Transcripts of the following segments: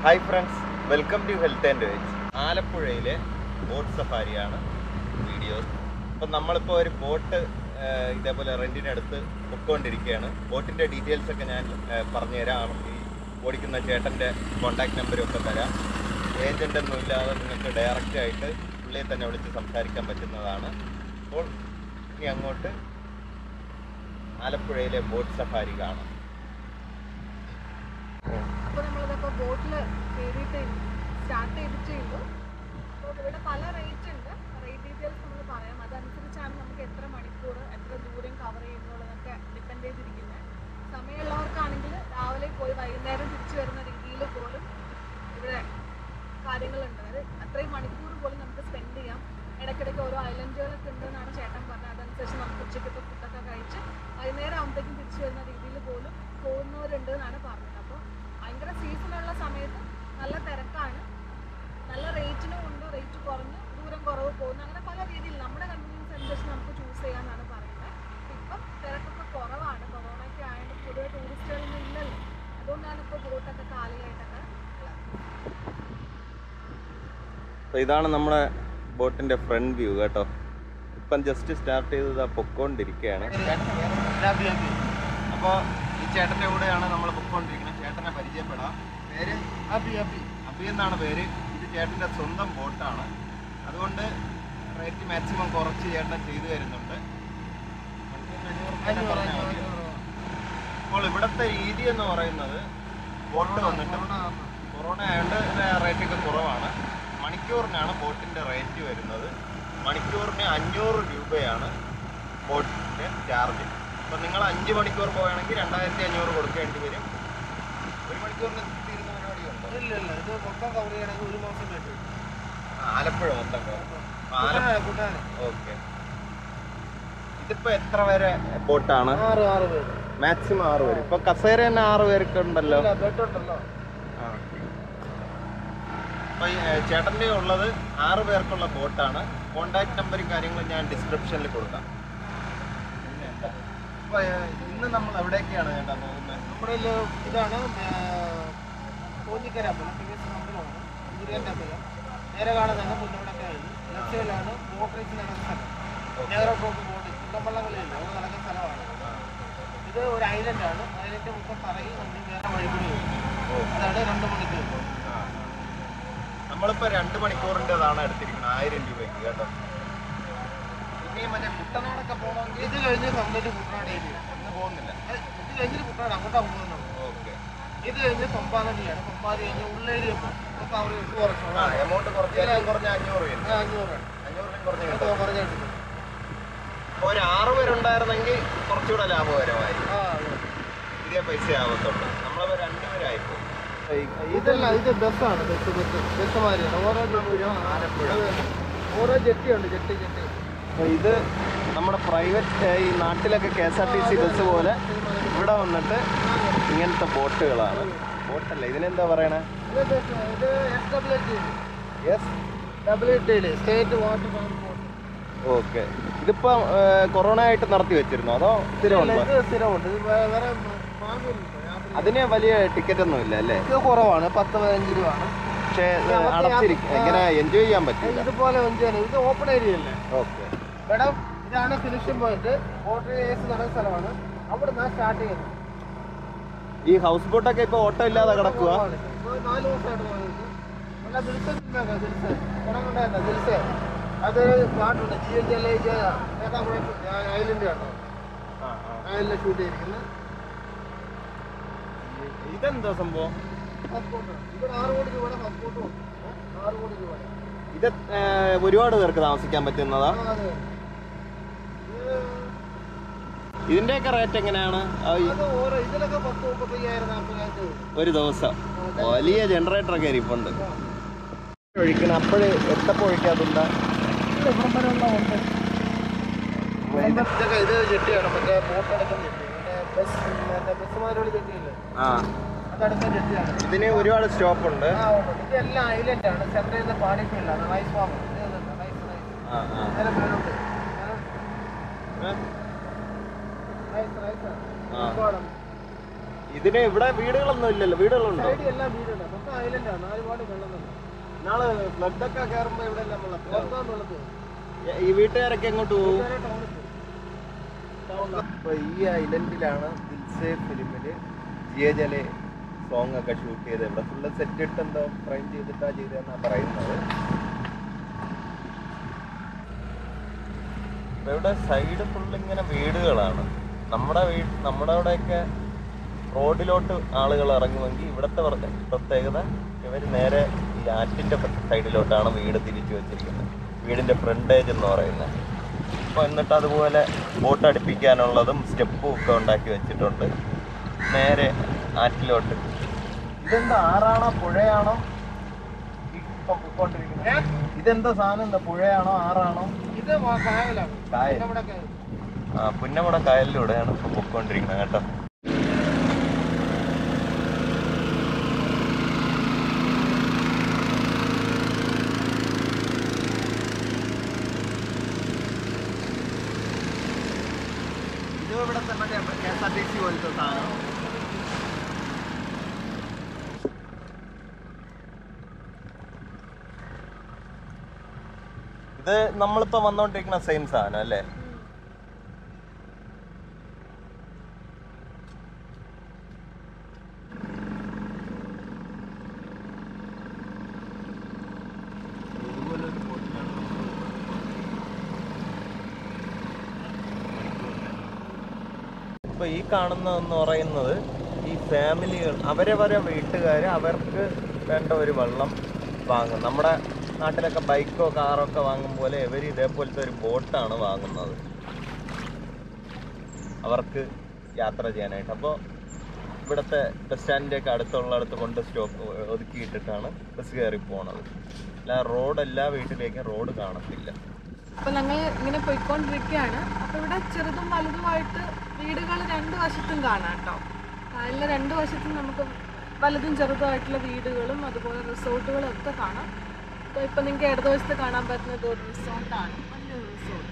Hi friends welcome to health and wage ആലപ്പുഴയിലെ boat സഫാരിയാണ് videos അപ്പം നമ്മളിപ്പോൾ ഒരു ബോട്ട് ഇതേപോലെ റെൻറ്റിനടുത്ത് പൊക്കോണ്ടിരിക്കുകയാണ് ബോട്ടിൻ്റെ ഡീറ്റെയിൽസ് ഒക്കെ ഞാൻ ആ, പറഞ്ഞുതരാം ഈ ഓടിക്കുന്ന ചേട്ടൻ്റെ കോൺടാക്ട് നമ്പരും ഒക്കെ തരാം ഏജൻ്റ് ഒന്നും ഇല്ലാതെ നിങ്ങൾക്ക് ഡയറക്റ്റ് ആയിട്ട് പുള്ളിയെ തന്നെ വിളിച്ച് സംസാരിക്കാൻ പറ്റുന്നതാണ് അപ്പോൾ ഇനി അങ്ങോട്ട് ആലപ്പുഴയിലെ ബോട്ട് സഫാരി കാണാം അപ്പോൾ നമ്മളിതിപ്പോൾ ബോട്ടിൽ കയറിയിട്ട് സ്റ്റാർട്ട് ചെയ്തിട്ടേ ഉള്ളൂ അപ്പോൾ ഇവിടെ പല റേറ്റ് ഉണ്ട് റേറ്റ് ഡീറ്റെയിൽസ് നമ്മൾ പറയാം അതനുസരിച്ചാണ് നമുക്ക് എത്ര മണിക്കൂർ എത്ര ദൂരം കവർ ചെയ്യുന്നുള്ളതൊക്കെ ഡിപ്പെൻഡ് ചെയ്തിരിക്കുന്നത് സമയമുള്ളവർക്കാണെങ്കിൽ രാവിലെ പോയി വൈകുന്നേരം തിരിച്ചു വരുന്ന രീതിയിൽ പോലും ഇവിടെ കാര്യങ്ങളുണ്ട് അത് അത്രയും മണിക്കൂർ പോലും നമുക്ക് സ്പെൻഡ് ചെയ്യാം ഇടയ്ക്കിടയ്ക്ക് ഓരോ ഐലൻഡുകളൊക്കെ ഉണ്ടെന്നാണ് ചേട്ടൻ പറഞ്ഞത് അതനുസരിച്ച് നമുക്ക് ഉച്ചയ്ക്കത്തെ ഫുഡൊക്കെ കഴിച്ച് വൈകുന്നേരം ആകുമ്പോഴത്തേക്കും തിരിച്ചു വരുന്ന രീതിയിൽ പോലും പോകുന്നവരുണ്ട് എന്നാണ് പറഞ്ഞത് അപ്പോൾ ഭയങ്കര സീസണുള്ള സമയത്ത് നല്ല തിരക്കാണ് നല്ല റേറ്റിനും ഉണ്ട് റേറ്റ് കുറഞ്ഞ് ദൂരം കുറവ് പോകുന്നു അങ്ങനെ പല രീതിയിൽ നമ്മുടെ കൺവീനിയൻസ് അനുസരിച്ച് നമുക്ക് ചൂസ് ചെയ്യാനാണ് പറയുന്നത് ഇപ്പം തിരക്കൊക്കെ കുറവാണ് കൊറോണയൊക്കെ ആയതുകൊണ്ട് പൊതുവെ ടൂറിസ്റ്റുകളൊന്നും ഇല്ലല്ലോ അതുകൊണ്ടാണ് ഇപ്പോൾ ബോട്ടൊക്കെ കാലിയായിട്ടൊക്കെ ഉള്ളത് അപ്പോൾ ഇതാണ് നമ്മുടെ ബോട്ടിൻ്റെ ഫ്രണ്ട് വ്യൂ കേട്ടോ ഇപ്പം ജസ്റ്റ് സ്റ്റാർട്ട് ചെയ്തത് ആ പൊക്കോണ്ടിരിക്കുകയാണ് അപ്പോൾ ഈ ചേട്ടൻ്റെ കൂടെയാണ് നമ്മൾ പൊക്കോണ്ടിരിക്കുന്നത് ചേട്ടനെ പരിചയപ്പെടാം പേര് അബി അബി അബി എന്നാണ് പേര് ഇത് ചേട്ടൻ്റെ സ്വന്തം ബോട്ടാണ് അതുകൊണ്ട് റേറ്റ് മാക്സിമം കുറച്ച് ചേട്ടൻ ചെയ്തു തരുന്നുണ്ട് അപ്പോൾ ഇവിടുത്തെ രീതി എന്ന് പറയുന്നത് ബോട്ട് വന്നിട്ട് കൊറോണ ആയതുകൊണ്ട് റേറ്റ് ഒക്കെ കുറവാണ് മണിക്കൂറിനാണ് ബോട്ടിൻ്റെ റേറ്റ് വരുന്നത് മണിക്കൂറിന് അഞ്ഞൂറ് രൂപയാണ് ബോട്ടിൻ്റെ ചാർജ് അപ്പം നിങ്ങൾ അഞ്ച് മണിക്കൂർ പോവുകയാണെങ്കിൽ രണ്ടായിരത്തി അഞ്ഞൂറ് കൊടുക്കേണ്ടി വരും ഒരു മണിക്കൂറിന് തീരുന്ന പരിപാടിയുണ്ടോ ഇല്ല ഇല്ല ഇത് മൊത്തം കവർ ചെയ്യണമെങ്കിൽ ഒരു മാസം വേണ്ടി വരും. ആ, ആലപ്പുഴ മൊത്തം കയറും ആലപ്പുഴ കുട്ടനാട്, കുട്ടനാട്. ഓക്കെ ഇതിപ്പോൾ എത്ര വരെ ബോട്ടാണ് ആറ് ആറ് പേര് മാക്സിമം ആറ് പേര് ഇപ്പൊ കസേര തന്നെ ആറ് പേർക്ക് ഉണ്ടല്ലോ ഇല്ല ബെഡ് ഉണ്ടല്ലോ ആ. അപ്പൊ ഈ, ഏ, ചേട്ടൻ്റെ ഉള്ളത് ആറ് പേർക്കുള്ള ബോട്ടാണ് കോണ്ടാക്ട് നമ്പറും കാര്യങ്ങളും ഞാൻ ഡിസ്ക്രിപ്ഷനിൽ കൊടുക്കാം അപ്പൊ ഏ, ഇന്ന് നമ്മൾ എവിടേക്കാണ് ചേട്ടാ പോകുന്നത് നമ്മുടെ ഇതില് ഇതാണ് കോഞ്ഞിക്കര അമ്പലം പി എസ് അമ്പലമാണ് ഗുരുവിൻ്റെ അമ്പലം നേരെ കാണുന്നതാണ് പുന്നമടക്കായൽ ലെഫ്റ്റ് സൈഡിലാണ് ബോട്ട് റേസ് നടക്കുന്ന സ്ഥലം നെഹ്റു ടോപ്പ് ബോട്ട് ചുണ്ടമ്പള്ളങ്ങളിലല്ലേ അത് നടക്കുന്ന സ്ഥലമാണ് ഇത് ഒരു ഐലൻഡാണ് ഐലൻഡ് മൊത്തം പറയും നമ്മൾ വേറെ വഴി കൂടി വരും അതാണ് രണ്ട് മണിക്കൂർ നമ്മളിപ്പോ രണ്ട് മണിക്കൂറിൻ്റെതാണ് എടുത്തിരിക്കുന്നത് ആയിരം രൂപയ്ക്ക് കേട്ടോ ഇനി മറ്റേ കുട്ടനാടൊക്കെ പോകണമെങ്കിൽ ഇത് കഴിഞ്ഞ് കംപ്ലീറ്റ് കുട്ടനാട് ഏരിയ ഇന്ന് പോകുന്നില്ല ഇത് കഴിഞ്ഞിട്ട് കുട്ടനാട് അങ്ങോട്ടാണ് പോകുന്നത് ഓക്കെ ഇത് കഴിഞ്ഞ് പമ്പാ നദിയാണ് പമ്പാതി കഴിഞ്ഞ് ഉള്ളേരിയ പോകും അപ്പോൾ അവർ ഇട്ട് കുറച്ചു ആ എമൗണ്ട് കുറച്ച് ഏറ്റവും കുറഞ്ഞ അഞ്ഞൂറ് വരും അഞ്ഞൂറ് അഞ്ഞൂറിലും കുറഞ്ഞ് ഇത് കിട്ടും കുറഞ്ഞിട്ടുണ്ട് അപ്പൊ ഒരു ആറ് പേരുണ്ടായിരുന്നെങ്കിൽ കുറച്ചുകൂടെ ലാഭകരമായിരിക്കും ആ അതെ. ഇതേ പൈസ ആവത്തുള്ളൂ നമ്മളിപ്പോ രണ്ടുപേരായിപ്പോ ഇതല്ല ഇത് ബസ്സാണ് ബസ് ബസ് ബസ് മാതിരിയാണ് ഓരോ ആലപ്പുഴ. അതെ. ഓരോ ജെട്ടിയുണ്ട് ജെട്ടി ജെട്ടി അപ്പൊ ഇത് നമ്മുടെ പ്രൈവറ്റ് ഈ നാട്ടിലൊക്കെ K S R T C bus പോലെ ഇവിടെ വന്നിട്ട് ഇങ്ങനത്തെ ബോട്ടുകളാണ് ബോട്ടല്ല ഇതിനെന്താ പറയണേ ഇത് ബസ് ഇത് S W T yes W T state water transport okay ഇതിപ്പോ കൊറോണ ആയിട്ട് നടത്തി വെച്ചിരുന്നോ അതോ സ്ഥിരമുണ്ടോ ഇത് സ്ഥിരമുണ്ട് ഇത് വേ- വേറെ വാങ്ങുന്നില്ല യാത്ര അതിന് വലിയ ടിക്കറ്റ് ഒന്നും ഇല്ല അല്ലേ ഇത് കുറവാണ് പത്ത് പതിനഞ്ച് രൂപയാണ് പക്ഷേ ഇത് നമുക്ക് അടച്ചിരിക്കും യാത്ര- ഇങ്ങനെ എൻജോയ് ചെയ്യാൻ പറ്റില്ല ഇതുപോലെ ഒഞ്ചാണ് ഇത് ഓപ്പൺ ഏരിയ അല്ലേ ഓക്കെ മേഡം ഇതാണ് ഫിനിഷിംഗ് പോയിന്റ് വാട്ടർ ഏസ് നടന്ന സ്ഥലമാണ് അവിടെ നിന്നാണ് സ്റ്റാർട്ട് ചെയ്യുന്നത് ഈ ഹൗസ് ബോട്ടൊക്കെ ഇപ്പൊ ഓട്ടോ ഇല്ലാതെ കിടക്കുക ഇപ്പൊ നാല് ദിവസമായിട്ട് പോകുന്നത് നല്ല ദിൽസൻ ഫിലിമൊക്കെ ദിൽസൻ പടങ്ങളുണ്ടായിരുന്ന ദിൽസൻ അത് പാട്ടുണ്ട് ജി എച്ച് എൽ ഐലൻഡ് കണ്ടോ ഐലൻഡ് ഷൂട്ട് ചെയ്തിരിക്കുന്നത് ഇതെന്തോ സംഭവം പാസ്പോർട്ട് ഇവിടെ ആറ് കോടി രൂപയുടെ പാസ്പോർട്ട് ഉണ്ട് ആറ് കോടി രൂപയുടെ ഇത് ഏർ, ഒരുപാട് പേർക്ക് താമസിക്കാൻ പറ്റുന്നതാ ആ, അതെ ഇത് ഇതിന്റെയൊക്കെ റേറ്റ് എങ്ങനെയാണ് ആ, ഈ അത് ഓരോ ഇതിലൊക്കെ പത്ത് മുപ്പത്തയ്യായിരം നാൽപ്പതിനായിരം രൂപ ഒരു ദിവസം വലിയ ജനറേറ്റർ ഒക്കെ ഇരിപ്പുണ്ട് ഒഴിക്കണം അപ്പോഴേ എത്തപ്പോ ഒഴിക്കാത്തുണ്ടാ ഇവിടം വരെ ഉള്ള ഉണ്ട് ഇതൊക്കെ ഇത് ജെട്ടിയാണ് മറ്റേ ബോട്ട് അടക്കം ജെട്ടി മറ്റേ ബസ് മറ്റേ ബസ്സുമാരുള്ള ജെട്ടിയില്ലേ ആ അതടക്കം ജെട്ടിയാണ് ഇതിന് ഒരുപാട് സ്റ്റോപ്പ് ഉണ്ട് ആ ഉണ്ട് ഇതെല്ലാം ഐലൻഡ് ആണ് സെൻട്രൽ ചെയ്യുന്ന പാടിഫീൽഡാണ് റൈസ് ഫാം റൈസ് റൈസ് ആ ആ നേരെ മേലോട്ട് ഏ? റൈസ് റൈസ് ആ. ഇതിന് ഇവിടെ വീടുകളൊന്നും ഇല്ലല്ലോ വീടുകളുണ്ടോ സൈഡിൽ എല്ലാം വീടുണ്ട് അപ്പം മൊത്തം ഐലൻഡാണ് നാല് പാട് വെള്ളം തന്നെ നാളെ ഫ്ലഡ് ഒക്കെ കയറുമ്പോ ഇവിടെ എല്ലാം വെള്ളത്തിലാവും. മൊത്തം വെള്ളത്തിൽ ഈ വീട്ടുകാരൊക്കെ എങ്ങോട്ട് പോകും ഇതുവരെ ടൗണിൽ പോയി അപ്പൊ ഈ ഐലൻഡിലാണ് ദിൽസേ ഫിലിമില് ജിയ ജലെ സോങ് ഒക്കെ ഷൂട്ട് ചെയ്ത് ഇവിടെ ഫുള്ള് സെറ്റ് ഇട്ട് എന്തോ ഫ്രെയിം ചെയ്തിട്ടാ ചെയ്തതെന്നാ പറയുന്നത് ഇപ്പൊ ഇവിടെ സൈഡ് ഫുള്ള് ഇങ്ങനെ വീടുകളാണ് നമ്മുടെ വീട് നമ്മുടെ അവിടെയൊക്കെ റോഡിലോട്ട് ആളുകൾ ഇറങ്ങുമെങ്കിൽ ഇവിടുത്തെ പ്ര- പ്രത്യേകത ഇവർ നേരെ ഈ ആറ്റിന്റെ സൈഡിലോട്ടാണ് വീട് തിരിച്ചു വെച്ചിരിക്കുന്നത് വീടിന്റെ ഫ്രണ്ടേജ് എന്ന് പറയുന്നത് അപ്പോൾ എന്നിട്ട് അതുപോലെ ബോട്ട് അടുപ്പിക്കാനുള്ളതും സ്റ്റെപ്പും ഒക്കെ ഉണ്ടാക്കി വെച്ചിട്ടുണ്ട് നേരെ ആറ്റിലോട്ട് ഇതെന്താ ആറാണോ പുഴയാണോ ഈ ഇപ്പം പൊയ്ക്കൊണ്ടിരിക്കുന്നത് ഇതെന്താ സാധനം എന്താ പുഴയാണോ ആറാണോ ഇത് വ- കായലാണ് കായൽ നമ്മുടെ കായൽ ആ പുന്നമട കായലിലൂടെയാണ് ഇപ്പൊ പൊയ്ക്കൊണ്ടിരിക്കുന്നത് കേട്ടോ ഇത് ഇവിടുത്തെ മറ്റേ K S R T C പോലത്തെ സാധനം ഇത് നമ്മളിപ്പോ വന്നോണ്ടിരിക്കുന്ന സെയിം സാധനം അല്ലേ ഇപ്പൊ ഈ കാണുന്നതെന്ന് പറയുന്നത് ഈ ഫാമിലികൾ അവരവരെ വീട്ടുകാർ അവർക്ക് വേണ്ട ഒരു വെള്ളം വാങ്ങും നമ്മുടെ നാട്ടിലൊക്കെ ബൈക്കോ കാറോ ഒക്കെ വാങ്ങും പോലെ ഇവർ ഇതേപോലത്തെ ഒരു ബോട്ടാണ് വാങ്ങുന്നത് അവർക്ക് യാത്ര ചെയ്യാനായിട്ട് അപ്പോൾ ഇവിടുത്തെ ബസ് സ്റ്റാൻഡിൻ്റെ ഒക്കെ അടുത്തുള്ളിടത്ത് കൊണ്ട് സ്റ്റോപ്പ് ഒതുക്കിയിട്ടിട്ടാണ് ബസ് കയറി പോണത് അല്ല റോഡ് എല്ലാ വീട്ടിലേക്കും റോഡ് കാണത്തില്ല അപ്പൊ ഞങ്ങൾ ഇങ്ങനെ പോയിക്കൊണ്ടിരിക്കുകയാണ് അപ്പൊ ഇവിടെ ചെറുതും വലുതുമായിട്ട് വീടുകൾ രണ്ട് വശത്തും കാണാം കേട്ടോ കായലിലെ രണ്ട് വശത്തും നമുക്ക് വലുതും ചെറുതുമായിട്ടുള്ള വീടുകളും അതുപോലെ റിസോർട്ടുകളും ഒക്കെ കാണാം ഇപ്പൊ ഇപ്പൊ നിങ്ങൾക്ക് ഇടതുവശത്ത് കാണാൻ പറ്റുന്നത് ഒരു റിസോർട്ടാണ് വലിയൊരു റിസോർട്ട്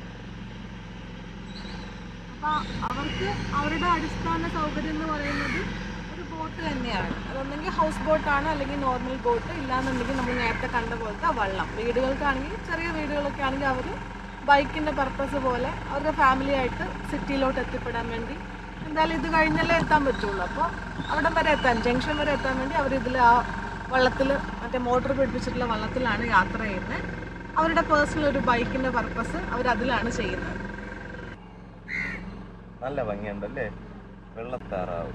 അപ്പൊ അവർക്ക് അവരുടെ അടിസ്ഥാന സൗകര്യം എന്ന് പറയുന്നത് ഒരു ബോട്ട് തന്നെയാണ് അതൊന്നെങ്കിൽ ഹൗസ് ബോട്ടാണ് അല്ലെങ്കിൽ നോർമൽ ബോട്ട് ഇല്ലാന്നുണ്ടെങ്കിൽ നമ്മൾ നേരത്തെ കണ്ട പോലത്തെ വള്ളം വീടുകൾക്കാണെങ്കിൽ ചെറിയ വീടുകളൊക്കെ ആണെങ്കിൽ അവർ ബൈക്കിൻ്റെ പർപ്പസ് പോലെ അവരുടെ ഫാമിലി ആയിട്ട് സിറ്റിയിലോട്ട് എത്തിപ്പെടാൻ വേണ്ടി എന്തായാലും ഇത് കഴിഞ്ഞാലേ എത്താൻ പറ്റുള്ളൂ അപ്പോൾ അവിടെ വരെ എത്താൻ ജംഗ്ഷൻ വരെ എത്താൻ വേണ്ടി അവർ ഇതിൽ ആ വള്ളത്തിൽ മറ്റേ മോട്ടോർ പിടിപ്പിച്ചിട്ടുള്ള വള്ളത്തിലാണ് യാത്ര ചെയ്യുന്നത് അവരുടെ പേഴ്സണൽ ഒരു ബൈക്കിൻ്റെ പർപ്പസ് അവർ അതിലാണ് ചെയ്യുന്നത് നല്ല ഭംഗിയുണ്ടല്ലേ വെള്ളത്താറാവ്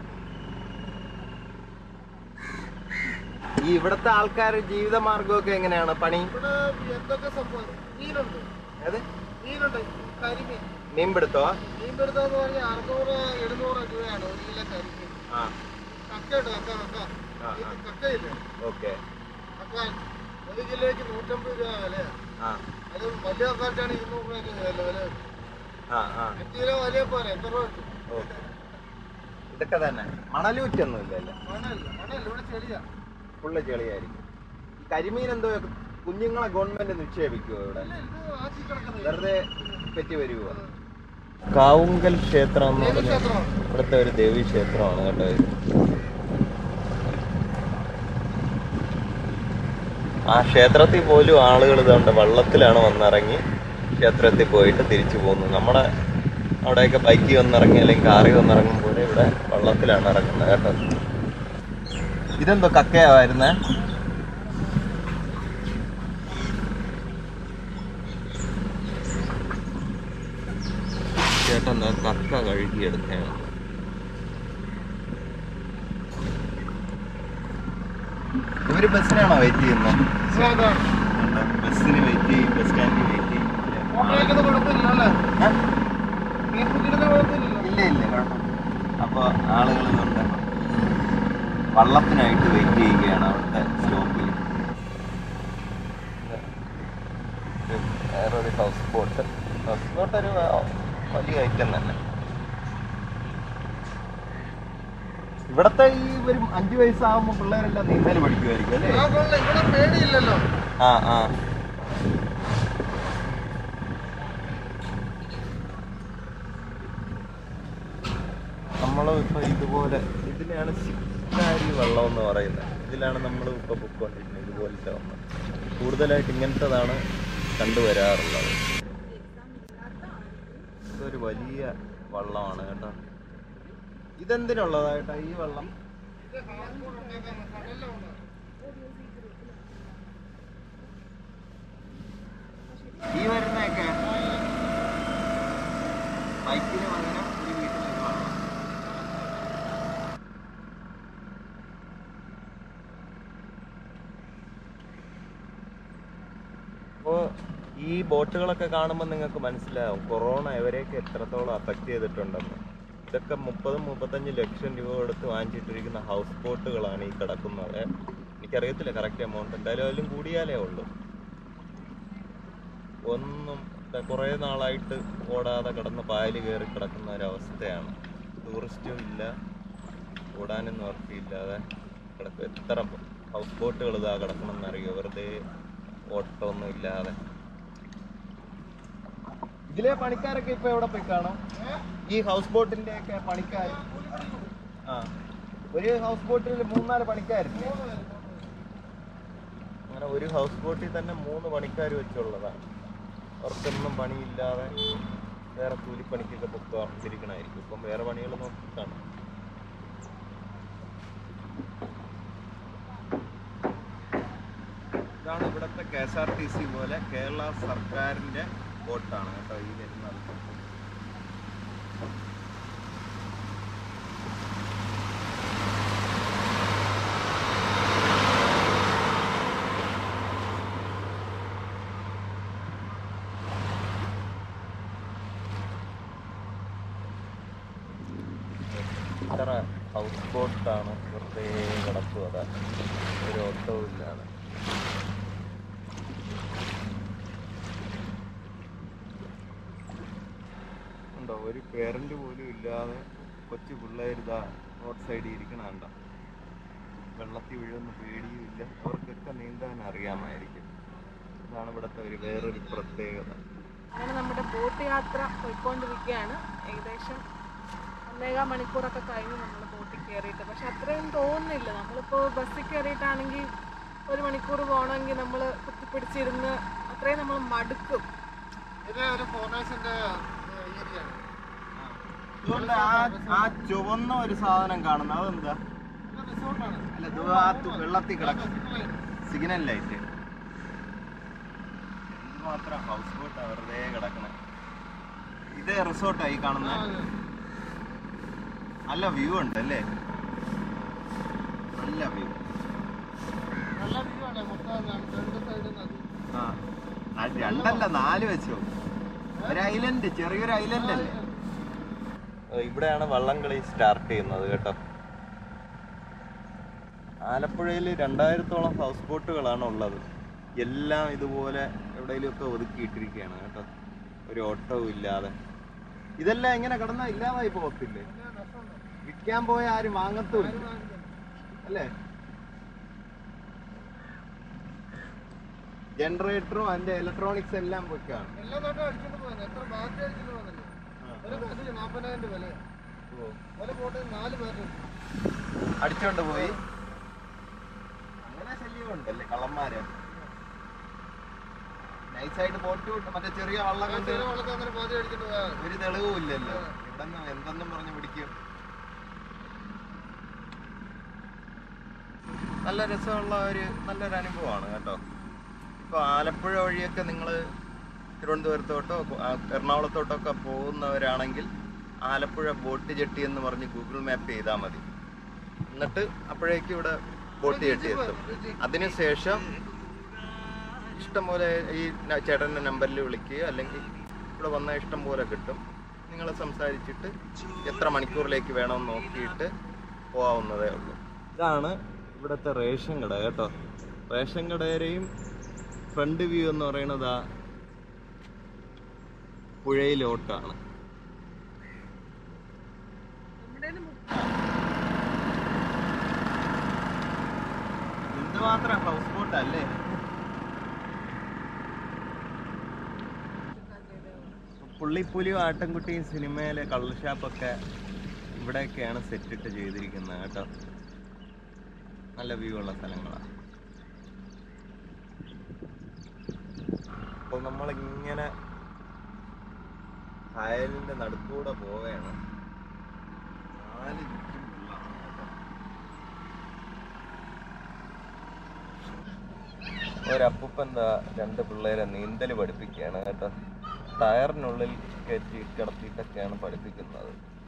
ഈ ഇവിടുത്തെ ആൾക്കാർ ജീവിത മാർഗമൊക്കെ എങ്ങനെയാണ് പണി ഇവിടെ എന്തൊക്കെ സംഭവം മീനുണ്ട് ഏത് മീനുണ്ട് കരിമീൻ മീൻപിടുത്തോ മീൻ പിടുത്തം പറഞ്ഞാൽ അറുന്നൂറ് എഴുന്നൂറ് രൂപയാണ് ഒരു കിലോ കരിമീൻ ആ കക്കയുണ്ട് കക്ക കക്ക ആ, ഈ ആ. കക്കയില്ലേ ഓക്കെ കക്ക ഒരു കിലോയ്ക്ക് നൂറ്റമ്പത് രൂപ വിലയാണ് ആ അത് വലിയ കക്കാട്ടാണ് ഇരുന്നൂറ് രൂപയ്ക്ക് വില വില ആ ആ അഞ്ച് കിലോ വലിയ പോരെ എത്ര രൂപ കിട്ടും ഓക്കെ ഇതൊക്കെ തന്നെ മണലൂറ്റൊന്നും ഇല്ലല്ലോ മണല്ല മണല്ല ഇവിടെ ചെളിയാ ഫുള്ള് ചെളിയായിരിക്കും ഈ കരിമീൻ എന്തോ കുഞ്ഞുങ്ങളെ ഗവൺമെന്റ് നിക്ഷേപിക്കുമോ ഇവിടെ അല്ല ഇത് ആശി കിടക്കുന്നത് വെറുതെ പറ്റി വരുമോ കാവുങ്കൽ ക്ഷേത്രം എന്ന് പറഞ്ഞ ക്ഷേത്രമാണ് ഇവിടുത്തെ ഒരു ദേവീ ക്ഷേത്രമാണ് കേട്ടോ ഇത് ആ ക്ഷേത്രത്തിൽ പോലും ആളുകൾ ഇതുകൊണ്ട് വള്ളത്തിലാണ് വന്നിറങ്ങി ക്ഷേത്രത്തിൽ പോയിട്ട് തിരിച്ചു പോകുന്നത് നമ്മുടെ അവിടെയൊക്കെ ബൈക്കിൽ വന്നിറങ്ങി അല്ലെങ്കിൽ കാറിൽ വന്നിറങ്ങുമ്പോൾ ഇവിടെ വള്ളത്തിലാണ് ഇറങ്ങുന്നത് കേട്ടോ ഇതെന്തോ കക്കയാ വരുന്നേ ചേട്ടൻ ദാ കക്ക കഴുകിയെടുക്കുകയാണ് ഇവര് ബസ്സിനാണോ വെയിറ്റ് ചെയ്യുന്നത് ബസ്സിന് വെയിറ്റ് ചെയ്യും ബസ് സ്റ്റാൻഡിൽ വെയിറ്റ് ചെയ്യും ഫോട്ടോ വയ്ക്കുന്ന കുഴപ്പമില്ല അല്ലേ ഫേസ്ബുക്കിലൊന്നും കുഴപ്പമില്ലല്ലോ ഇല്ല ഇല്ല കുഴപ്പമില്ല അപ്പോൾ ആളുകൾ ഇതുണ്ട് വള്ളത്തിനായിട്ട് വെയിറ്റ് ചെയ്യുകയാണ് അവിടുത്തെ സ്റ്റോപ്പിൽ വേറൊരു ഹൗസ് ബോട്ട് ഹൗസ് ബോട്ട് ഒരു വലിയ ഐറ്റം തന്നെ ഇവിടത്തെ ഈ ഒരു അഞ്ചു വയസ്സാകുമ്പോൾ പിള്ളേരെല്ലാം നീന്തൽ പഠിക്കുമായിരിക്കും അല്ലേ ആ കൊള്ളാം ഇവിടെ പേടിയില്ലല്ലോ ആ ആ നമ്മൾ ഇപ്പൊ ഇതുപോലെ ഇതിനെയാണ് ശിക്കാരി വെള്ളം എന്ന് പറയുന്നത് ഇതിലാണ് നമ്മൾ ഇപ്പോൾ പൊയ്ക്കൊണ്ടിരിക്കുന്നത് ഇതുപോലത്തെ ഒന്ന് കൂടുതലായിട്ട് ഇങ്ങനത്തതാണ് കണ്ടുവരാറുള്ളത് ഇതൊരു വലിയ വള്ളമാണ് കേട്ടോ ഇതെന്തിനുള്ളതായിട്ടാ ഈ വെള്ളം ഈ വരുന്നതൊക്കെ ബൈക്കിന് പകരം ഒരു വീട്ടിൽ ഒരു വെള്ളം അപ്പോൾ ഈ ബോട്ടുകളൊക്കെ കാണുമ്പോൾ നിങ്ങൾക്ക് മനസ്സിലാവും കൊറോണ ഇവരെയൊക്കെ എത്രത്തോളം അഫക്റ്റ് ചെയ്തിട്ടുണ്ടെന്ന് ഇതൊക്കെ മുപ്പതും മുപ്പത്തഞ്ച് ലക്ഷം രൂപ കൊടുത്ത് വാങ്ങിച്ചിട്ടിരിക്കുന്ന ഹൗസ് ബോട്ടുകളാണ് ഈ കിടക്കുന്നത് എനിക്കറിയത്തില്ല കറക്റ്റ് എമൗണ്ട് എന്തായാലും അതിലും കൂടിയാലേ ഉള്ളൂ ഒന്നും ദാ കുറേ നാളായിട്ട് ഓടാതെ കിടന്ന് പായൽ കയറി കിടക്കുന്ന ഒരവസ്ഥയാണ് ടൂറിസ്റ്റും ഇല്ല ഓടാനും നിവർത്തിയില്ലാതെ കിടക്കും എത്ര ഹൗസ് ബോട്ടുകൾ ഇതാ കിടക്കണമെന്നറിയോ വെറുതെ ഓട്ടമൊന്നും ഇല്ലാതെ ഇതിലെ പണിക്കാരൊക്കെ ഇപ്പൊ എവിടെ പോയി കാണും ഈ ഹൗസ് ബോട്ടിന്റെ ഒക്കെ പണിക്കാർ ആ ഒരു ഹൗസ് ബോട്ടിൽ മൂന്നാല് പണിക്കാരില്ലേ അങ്ങനെ ഒരു ഹൗസ് ബോട്ടിൽ തന്നെ മൂന്ന് പണിക്കാർ വെച്ചുള്ളതാണ് അവർക്കൊന്നും പണിയില്ലാതെ വേറെ കൂലിപ്പണിക്കൊക്കെ പൊക്കോണ്ടിരിക്കണായിരിക്കും ഇപ്പം വേറെ പണികൾ നോക്കിയിട്ടാണ് ഇതാണ് ഇവിടുത്തെ K S R T C Kerala കേരള സർക്കാരിന്റെ ബോട്ടാണ് കേട്ടോ ഈ വരുന്നത് ഇത്ര ഹൗസ് ബോട്ടാണ് വെറുതെ കിടക്കുക അതാ ഒരു ഓട്ടവും ഇല്ലാതെ ഉണ്ടോ ഒരു പേരന്റ് പോലും ഇല്ലാതെ കൊച്ചു പിള്ളേരിതാ റോഡ് സൈഡിൽ ഇരിക്കണ കണ്ടോ വെള്ളത്തിൽ വീഴുന്ന പേടിയുമില്ല അവർക്കൊക്കെ നീന്താൻ അറിയാമായിരിക്കും ഇതാണ് ഇവിടുത്തെ ഒരു വേറൊരു പ്രത്യേകത അങ്ങനെ നമ്മുടെ ബോട്ട് യാത്ര പോയിക്കൊണ്ടിരിക്കുകയാണ് ഏകദേശം ഒന്നേകാൽ മണിക്കൂറൊക്കെ കഴിഞ്ഞ് നമ്മൾ ബോട്ടിൽ കയറിയിട്ട് പക്ഷെ അത്രയും തോന്നുന്നില്ല നമ്മളിപ്പോൾ ബസ്സിൽ കയറിയിട്ടാണെങ്കിൽ ഒരു മണിക്കൂർ പോകണമെങ്കിൽ നമ്മൾ കുത്തിപ്പിടിച്ചിരുന്ന് അത്രയും നമ്മൾ മടുക്കും ഇത് ഒരു ഫോറിനേഴ്സിന്റെ ഏരിയ ആണ് അതുകൊണ്ട് ആ ആ ചുവന്ന ഒരു സാധനം കാണുന്നത് അതെന്താ റിസോർട്ടാണ് അല്ല ഇത് ആ തു- വെള്ളത്തിൽ കിടക്കും സിഗ്നൽ ലൈറ്റ് എന്തുമാത്രം ഹൗസ് ബോട്ടാ വെറുതെ കിടക്കണേ ഇത് റിസോർട്ടായി കാണുന്ന നല്ല വ്യൂ ഉണ്ട് അല്ലേ നല്ല വ്യൂ നല്ല വ്യൂ ആണ് മൊത്തം രണ്ട് സൈഡ് നദി ആ ആ, രണ്ടല്ല നാല് വെച്ചോ ഒരു ഐലൻഡ് ചെറിയൊരു ഐലൻഡ് അല്ലേ ഇവിടെയാണ് വള്ളംകളി സ്റ്റാർട്ട് ചെയ്യുന്നത് കേട്ടോ ആലപ്പുഴയിൽ രണ്ടായിരത്തോളം ഹൗസ് ബോട്ടുകളാണ് ഉള്ളത് എല്ലാം ഇതുപോലെ എവിടെയെങ്കിലുമൊക്കെ ഒതുക്കിയിട്ടിരിക്കുകയാണ് കേട്ടോ ഒരു ഓട്ടവും ഇല്ലാതെ ഇതെല്ലാം ഇങ്ങനെ കിടന്നാൽ ഇല്ലാതായി പോകത്തില്ലേ വിൽക്കാൻ പോയ ആരും വാങ്ങത്തുമില്ല അല്ലേ ജനറേറ്ററും അതിന്റെ ഇലക്ട്രോണിക്സ് എല്ലാം വെക്കാണ് എല്ലാ നാട്ടും അടിച്ചോണ്ട് പോകുന്നത് എത്ര ബാറ്ററി അടിച്ചോണ്ട് പോകുന്നില്ല ഒരു ബാറ്ററി നാൽപ്പതിനായിരം രൂപ വിലയാണ് ഒരു ബോട്ടിൽ നാല് ബാറ്ററി അടിച്ചോണ്ട് പോയി അങ്ങനെ ശല്യമുണ്ടല്ലേ കള്ളന്മാര് നൈസായിട്ട് ബോട്ട് വിട്ട് മറ്റേ ചെറിയ വള്ളം കണ്ട് ചെറിയ വെള്ളത്തിൽ അങ്ങനെ ബാറ്ററി അടിച്ചോണ്ട് പോയാൽ മതി. ഒരു തെളിവും ഇല്ലല്ലോ ഇവിടെ എന്തെന്നും പറഞ്ഞ് പിടിക്കും നല്ല രസമുള്ള ഒരു നല്ലൊരു അനുഭവമാണ് കേട്ടോ ഇപ്പൊ ആലപ്പുഴ വഴിയൊക്കെ നിങ്ങൾ തിരുവനന്തപുരത്തോട്ടോ ആ, എറണാകുളത്തോട്ടോ ഒക്കെ പോകുന്നവരാണെങ്കിൽ ആലപ്പുഴ ബോട്ട് ജെട്ടി എന്ന് പറഞ്ഞ് ഗൂഗിൾ മാപ്പ് ചെയ്താൽ മതി എന്നിട്ട് അപ്പോഴേക്കും ഇവിടെ ബോട്ട് ജെട്ടി എത്തും അതിനുശേഷം ഇഷ്ടംപോലെ ഈ ന- ചേട്ടൻ്റെ നമ്പറിൽ വിളിക്കുക അല്ലെങ്കിൽ ഇവിടെ വന്നാൽ ഇഷ്ടം പോലെ കിട്ടും നിങ്ങൾ സംസാരിച്ചിട്ട് എത്ര മണിക്കൂറിലേക്ക് വേണമെന്ന് നോക്കിയിട്ട് പോകാവുന്നതേ ഉള്ളൂ ഇതാണ് ഇവിടുത്തെ റേഷൻ കട കേട്ടോ റേഷൻ കടയുടെയും ഫ്രണ്ട് വ്യൂ എന്ന് പറയുന്നത് ആ പുഴയിലോട്ടാണ് നമ്മുടെ എന്തുമാത്രം ഹൗസ് ബോട്ട് അല്ലേ പുള്ളിപ്പുലിയും ആട്ടിൻകുട്ടിയും സിനിമയിലെ കള്ളുഷാപ്പൊക്കെ ഇവിടെയൊക്കെയാണ് സെറ്റിട്ട് ചെയ്തിരിക്കുന്നത് കേട്ടോ നല്ല വ്യൂ ഉള്ള സ്ഥലങ്ങളാണ് അപ്പോൾ നമ്മളിങ്ങനെ കായലിൻ്റെ നടുക്കൂടെ പോവുകയാണ് നാല് ചുറ്റും വെള്ളമാണ് കേട്ടോ. ഒരപ്പൂപ്പൻ എന്താ രണ്ട് പിള്ളേരെ നീന്തൽ പഠിപ്പിക്കുകയാണ് കേട്ടോ ടയറിനുള്ളിൽ കയറ്റി കിടത്തിയിട്ടൊക്കെയാണ് പഠിപ്പിക്കുന്നത്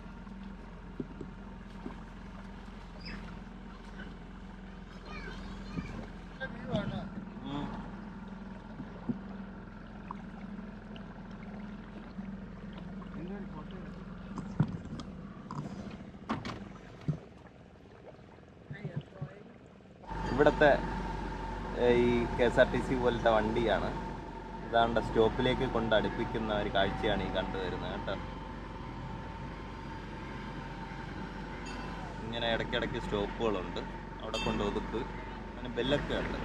ഉം. ഇവിടുത്തെ ഏഹ്, ഈ K S R T C പോലത്തെ വണ്ടിയാണ് ഇതാണ്ട് സ്റ്റോപ്പിലേക്ക് കൊണ്ട് അടുപ്പിക്കുന്ന ഒരു കാഴ്ചയാണ് ഈ കണ്ടുവരുന്നത് കേട്ടോ ഇങ്ങനെ ഇടയ്ക്കിടയ്ക്ക് സ്റ്റോപ്പുകളുണ്ട് അവിടെ കൊണ്ട് ഒതുക്ക് അങ്ങനെ ബെല്ലൊക്കെ ഉണ്ട്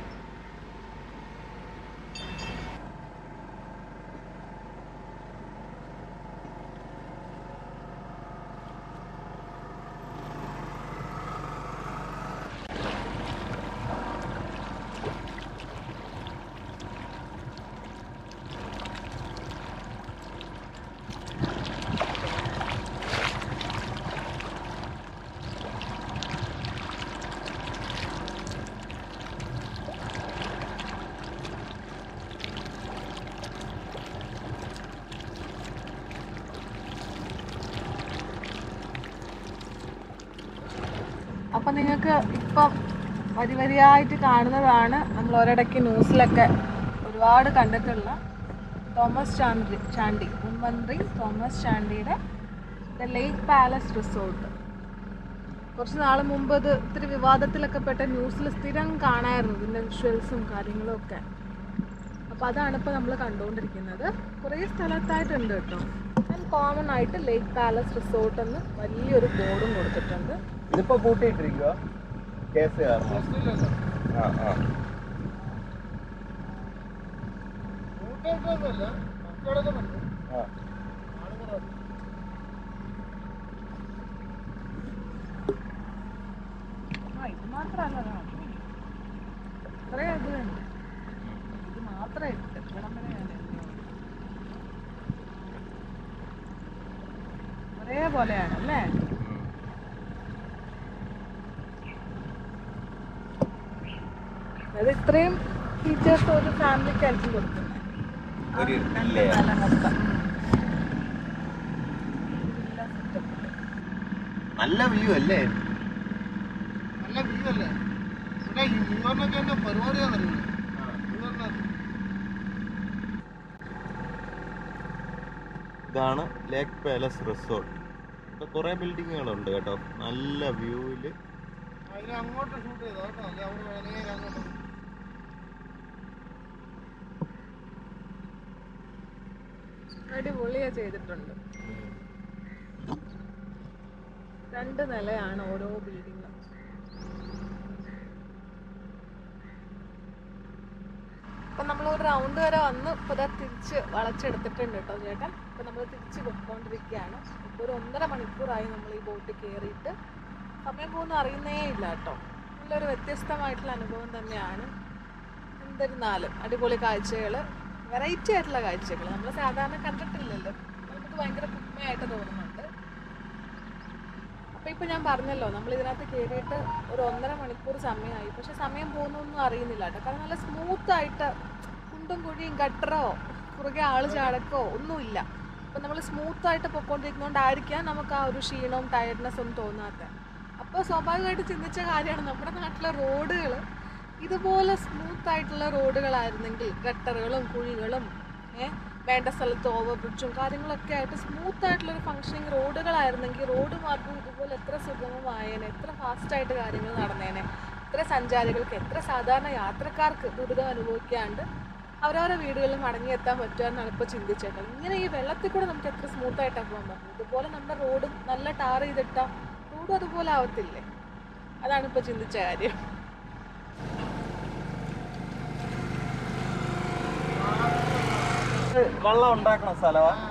അപ്പം നിങ്ങൾക്ക് ഇപ്പം വരി വരിയായിട്ട് കാണുന്നതാണ് നമ്മൾ ഒരിടയ്ക്ക് ന്യൂസിലൊക്കെ ഒരുപാട് കണ്ടിട്ടുള്ള തോമസ് ചാണ്ടി ചാണ്ടി മുൻ മന്ത്രി തോമസ് ചാണ്ടിയുടെ ദ ലേക്ക് പാലസ് റിസോർട്ട് കുറച്ച് നാൾ മുമ്പ് ഇത് ഇത്തിരി വിവാദത്തിലൊക്കെ പെട്ട ന്യൂസിൽ സ്ഥിരം കാണായിരുന്നു ഇതിൻ്റെ വിഷ്വൽസും കാര്യങ്ങളും ഒക്കെ അപ്പോൾ അതാണ് ഇപ്പോൾ നമ്മൾ കണ്ടുകൊണ്ടിരിക്കുന്നത് കുറേ സ്ഥലത്തായിട്ടുണ്ട് കേട്ടോ ആൻഡ് കോമൺ ആയിട്ട് ലേക്ക് പാലസ് റിസോർട്ട് എന്ന് വലിയൊരു ബോർഡും കൊടുത്തിട്ടുണ്ട് ഇതിപ്പോ പൂട്ടിയിട്ടിരിക്കുക കേസ് കാരണം ആ ആ കൂട്ടായിട്ടൊന്നുമല്ല കച്ചവടമൊന്നുമല്ല ആ ആളുകളാണ് ആ ഇത് മാത്രമല്ല കുറേ ഇത് ഉണ്ട് ഇത് മാത്രമായിട്ട് ഇവിടം വരെ ഞാൻ എഴുതിയത്. ഒരേപോലെയാണ് അല്ലേ ഉം. അതായത് ഇത്രയും ഫീച്ചേഴ്സ് ഒരു ഫാമിലിക്ക് ആയിരിക്കും കൊടുക്കുന്നത് ഒരു രണ്ട് ഇല്ലേ? നില മൊത്തം Villa setup. നല്ല വ്യൂ അല്ലേ നല്ല വ്യൂ അല്ലേ ഇവിടെ യൂറിനൊക്കെ എന്താ പരിപാടിയാണെന്നറിയില്ല യൂറിനകത്ത് ഇതാണ് ലേക്ക് പാലസ് റിസോർട്ട് ഇവിടെ കുറേ ബിൽഡിങ്ങുകളുണ്ട് കേട്ടോ നല്ല വ്യൂവിൽ അതിന് അങ്ങോട്ട് ഷൂട്ട് ചെയ്തോ കേട്ടോ അല്ലെ അവിടെ നേരെ അങ്ങോട്ട് അടിപൊളിയാ ചെയ്തിട്ടുണ്ട് രണ്ട് നിലയാണ് ഓരോ ബിൽഡിങ്ങും അപ്പൊ നമ്മൾ ഒരു റൗണ്ട് വരെ വന്ന് ഇപ്പൊ ദാ തിരിച്ച് വളച്ചെടുത്തിട്ടുണ്ട് കേട്ടോ ചേട്ടൻ ഇപ്പൊ നമ്മൾ തിരിച്ച് പൊയ്ക്കൊണ്ടിരിക്കുകയാണ് ഇപ്പൊ ഒരു ഒന്നര മണിക്കൂറായി നമ്മൾ ഈ ബോട്ട് കയറിയിട്ട് സമയം പോകുന്ന അറിയുന്നേ ഇല്ല കേട്ടോ നല്ലൊരു വ്യത്യസ്തമായിട്ടുള്ള അനുഭവം തന്നെയാണ് എന്നിരുന്നാലും അടിപൊളി കാഴ്ചകൾ വെറൈറ്റി ആയിട്ടുള്ള കാഴ്ചകൾ നമ്മൾ സാധാരണ കണ്ടിട്ടില്ലല്ലോ നമുക്ക് ഭയങ്കര പുതുമയായിട്ട് തോന്നുന്നുണ്ട് അപ്പൊ ഇപ്പൊ ഞാൻ പറഞ്ഞല്ലോ നമ്മൾ ഇതിനകത്ത് കയറിയിട്ട് ഒരു ഒന്നര മണിക്കൂർ സമയമായി പക്ഷെ സമയം പോകുന്നൊന്നും അറിയുന്നില്ല കേട്ടോ കാരണം നല്ല സ്മൂത്ത് ആയിട്ട് കുണ്ടും കുഴിയും ഗട്ടറോ കുറുകെ ആള് ചാടക്കോ ഒന്നുമില്ല അപ്പൊ നമ്മൾ സ്മൂത്ത് ആയിട്ട് പൊക്കോണ്ടിരിക്കുന്നതുകൊണ്ടായിരിക്കാം നമുക്ക് ആ ഒരു ക്ഷീണവും ടയർഡ്നെസ് ഒന്നും തോന്നാത്ത അപ്പോൾ സ്വാഭാവികമായിട്ട് ചിന്തിച്ച കാര്യമാണ് നമ്മുടെ നാട്ടിലെ റോഡുകൾ ഇതുപോലെ സ്മൂത്ത് ആയിട്ടുള്ള റോഡുകളായിരുന്നെങ്കിൽ ഗട്ടറുകളും കുഴികളും ഏഹ് വേണ്ട സ്ഥലത്ത് ഓവർ ബ്രിഡ്ജും കാര്യങ്ങളൊക്കെ ആയിട്ട് സ്മൂത്ത് ആയിട്ടുള്ള ഒരു ഫങ്ഷനിങ് റോഡുകളായിരുന്നെങ്കിൽ റോഡ് മാർഗം ഇതുപോലെ എത്ര സുഗമമായേനെ എത്ര ഫാസ്റ്റായിട്ട് കാര്യങ്ങൾ നടന്നേനെ എത്ര സഞ്ചാരികൾക്ക് എത്ര സാധാരണ യാത്രക്കാർക്ക് ദുരിതം അനുഭവിക്കാണ്ട് അവരവരുടെ വീടുകളിൽ മടങ്ങിയെത്താൻ പറ്റുക എന്നാണ് ഇപ്പോൾ ചിന്തിച്ചേട്ടത് ഇങ്ങനെ ഈ വെള്ളത്തിൽ കൂടെ നമുക്ക് എത്ര സ്മൂത്ത് ആയിട്ടാണ് പോകാൻ പറ്റും ഇതുപോലെ നമ്മുടെ റോഡും നല്ല ടാർ ചെയ്തിട്ട റോഡും അതുപോലെ ആവത്തില്ലേ അതാണ് ഇപ്പോൾ ചിന്തിച്ച കാര്യം വെള്ളം ഉണ്ടാക്കുന്ന സ്ഥലമാണ്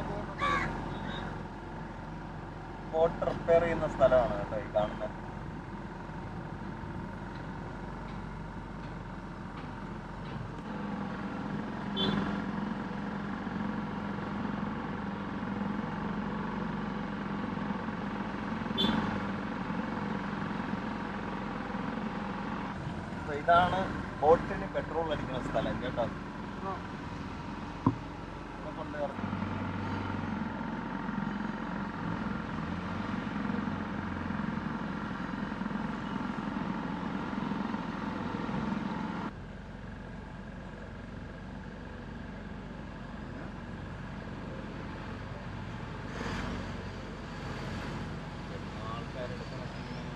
ബോട്ട് റിപ്പയർ ചെയ്യുന്ന സ്ഥലമാണ് കേട്ടോ ഈ കാണുന്നത് അപ്പൊ ഇതാണ് ബോട്ടിന് പെട്രോൾ അടിക്കുന്ന സ്ഥലം കേട്ടോ ഇവിടെ കൊണ്ട് ഇറക്കി. ആൾക്കാരെടുക്കുന്ന സീനുണ്ട്.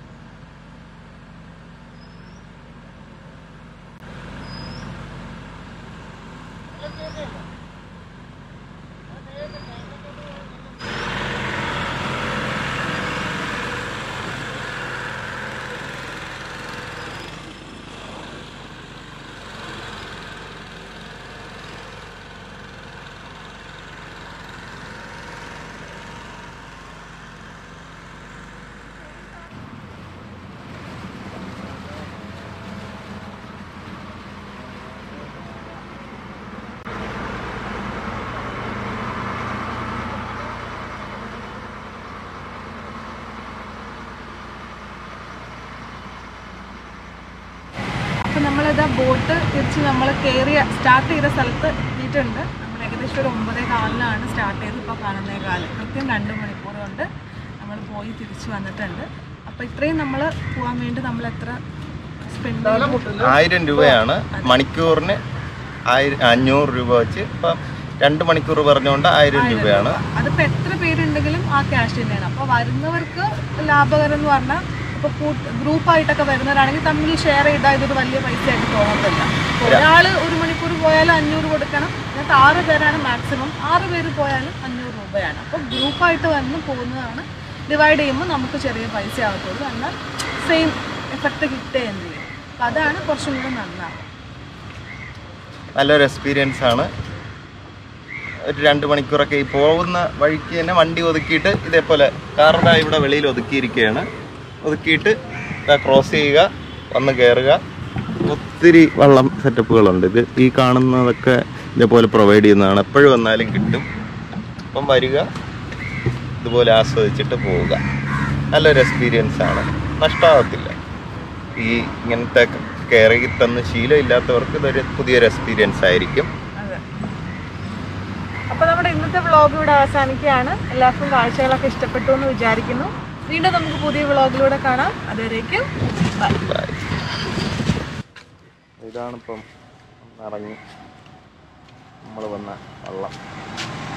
അപ്പം നമ്മളിതാ ബോട്ട് തിരിച്ച് നമ്മൾ കയറിയ സ്റ്റാർട്ട് ചെയ്ത സ്ഥലത്ത് എത്തിയിട്ടുണ്ട് നമ്മൾ ഏകദേശം ഒരു ഒമ്പതേ കാലിനാണ് സ്റ്റാർട്ട് ചെയ്ത് ഇപ്പോൾ കാണുന്നേ കാലം കൃത്യം രണ്ട് മണിക്കൂർ കൊണ്ട് നമ്മൾ പോയി തിരിച്ച് വന്നിട്ടുണ്ട് അപ്പോൾ ഇത്രയും നമ്മൾ പോകാൻ വേണ്ടി നമ്മൾ എത്ര സ്പെൻഡ് ചെയ്തു ആയിരം രൂപയാണ് മണിക്കൂറിന് ആയിരം അഞ്ഞൂറ് രൂപ വെച്ച് ഇപ്പം രണ്ട് മണിക്കൂർ പറഞ്ഞുകൊണ്ട് ആയിരം രൂപയാണ് അതിപ്പോൾ എത്ര പേരുണ്ടെങ്കിലും ആ ക്യാഷ് തന്നെയാണ് അപ്പോൾ വരുന്നവർക്ക് ലാഭകരം എന്ന് പറഞ്ഞാൽ ഇപ്പോൾ ഗ്രൂപ്പായിട്ടൊക്കെ വരുന്നവരാണെങ്കിൽ തമ്മിൽ ഷെയർ ചെയ്താൽ ഇതൊരു വലിയ പൈസ ആയിട്ട് തോന്നത്തില്ല ഒരാൾ ഒരു മണിക്കൂർ പോയാലും അഞ്ഞൂറ് കൊടുക്കണം എന്നിട്ട് ആറ് പേരാണ് മാക്സിമം ആറ് പേര് പോയാലും അഞ്ഞൂറ് രൂപയാണ് അപ്പോൾ ഗ്രൂപ്പായിട്ട് വന്ന് പോകുന്നതാണ് ഡിവൈഡ് ചെയ്യുമ്പോൾ നമുക്ക് ചെറിയ പൈസ ആകത്തുള്ളൂ എന്നാൽ സെയിം എഫക്റ്റ് കിട്ടുകയും ചെയ്യും അപ്പോൾ അതാണ് കുറച്ചും കൂടെ നന്നാവും നല്ലൊരു എക്സ്പീരിയൻസ് ആണ് ഒരു രണ്ട് മണിക്കൂറൊക്കെ ഈ പോകുന്ന വഴിക്ക് തന്നെ വണ്ടി ഒതുക്കിയിട്ട് ഇതേപോലെ കാറുടെ ഇവിടെ വെളിയിൽ ഒതുക്കിയിരിക്കുകയാണ് ഒതുക്കിയിട്ട് ക്രോസ് ചെയ്യുക വന്ന് കയറുക ഒത്തിരി വള്ളം സെറ്റപ്പുകളുണ്ട് ഇത് ഈ കാണുന്നതൊക്കെ ഇതേപോലെ പ്രൊവൈഡ് ചെയ്യുന്നതാണ് എപ്പോഴും വന്നാലും കിട്ടും അപ്പം വരിക ഇതുപോലെ ആസ്വദിച്ചിട്ട് പോവുക നല്ലൊരു എക്സ്പീരിയൻസ് ആണ് നഷ്ടമാകത്തില്ല ഈ ഇങ്ങനത്തെ കയറി തന്ന് ശീലമില്ലാത്തവർക്ക് ഇതൊരു പുതിയൊരു എക്സ്പീരിയൻസ് ആയിരിക്കും അതെ അപ്പോൾ നമ്മുടെ ഇന്നത്തെ വ്ളോഗ് ഇവിടെ അവസാനിക്കുകയാണ് എല്ലാവർക്കും കാഴ്ചകളൊക്കെ ഇഷ്ടപ്പെട്ടു എന്ന് വിചാരിക്കുന്നു വീണ്ടും നമുക്ക് പുതിയ വ്ളോഗിലൂടെ കാണാം അതുവരേക്കും ബൈ ബൈ ഇതാണിപ്പം നിറഞ്ഞ് നമ്മൾ വന്ന വള്ളം